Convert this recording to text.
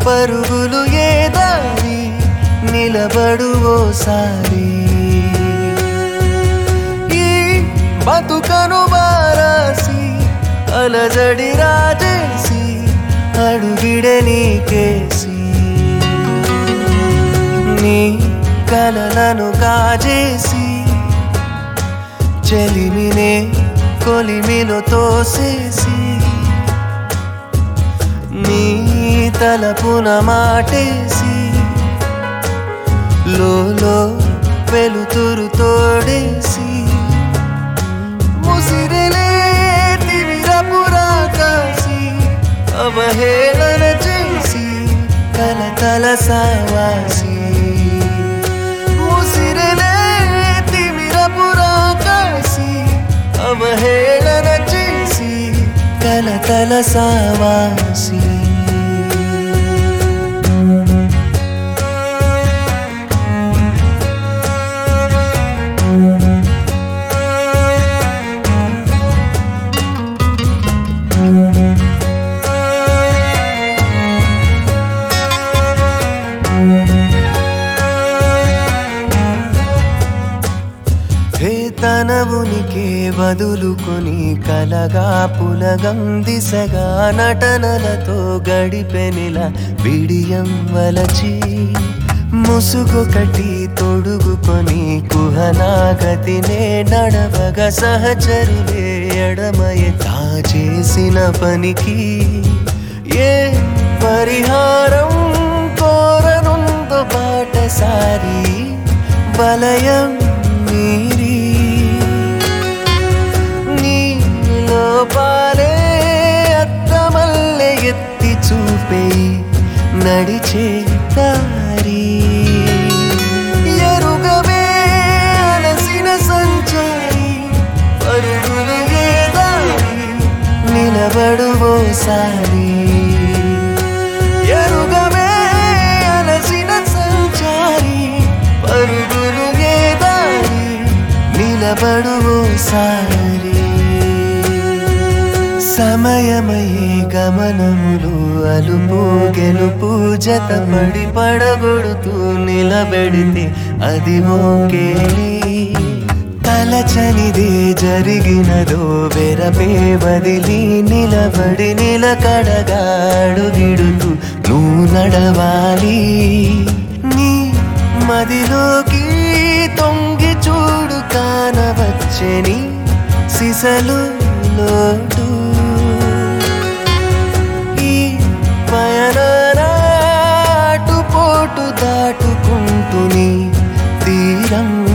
పరుగులు ఏ దారి నిలబడు ఓసారి ఈ బతుకను బారాసి అలజడి రాజేసి అడుగిడే నీకేసి నీ కలలను కాజేసి చెలిమినే కొలిమిలో తోసేసి నీ తలపున మాటేసి లోలో వెలుతురు తోడేసి ముసిరిలే తిమిరపురాకాసి అవహేళన చేసి కలకల సావాసి ముసిరిలే తిమిరపురాకాసి అవహేళన చేసి కలకల సావాసి హే తన ఉనికి వదులుకొని కలగా పులగం దిశగా నటనలతో గడిపెనిల బిడియం వలచి ముసుగొకటి తొడుగుకొని కుహనాగతినే నడవగ సహచరులే ఎడమయ తా చేసిన పనికి ఏ పరిహారం కోరనుందో బాటసారి వలయం మీరి నీ లోపాలే అద్దమల్లె ఎత్తి చూపేయి నడిచే దారి ఎరుగవే అలసిన సంచారి పరుగులు ఏ దారి నిలబడు ఓసారి ఎరుగవే అలసిన సంచారి పరుగులు ఏ దారి నిలబడు ఓసారి సమయమయే గమనములు అలుపు గెలుపు జతపడి పడగొడుతూ నిలబెడితే అది ఓకేలి తలచనిదే జరిగినదో వెరపే వదిలి నిలబడి నిలకడగాడు గిడుతూ నువ్వు నడవాలి నీ మదిలోకి తొంగి చూడు కానవచ్చని సిసలు లోటు ఈ పయనాటు పోటు దాటుకుంటుని తీరం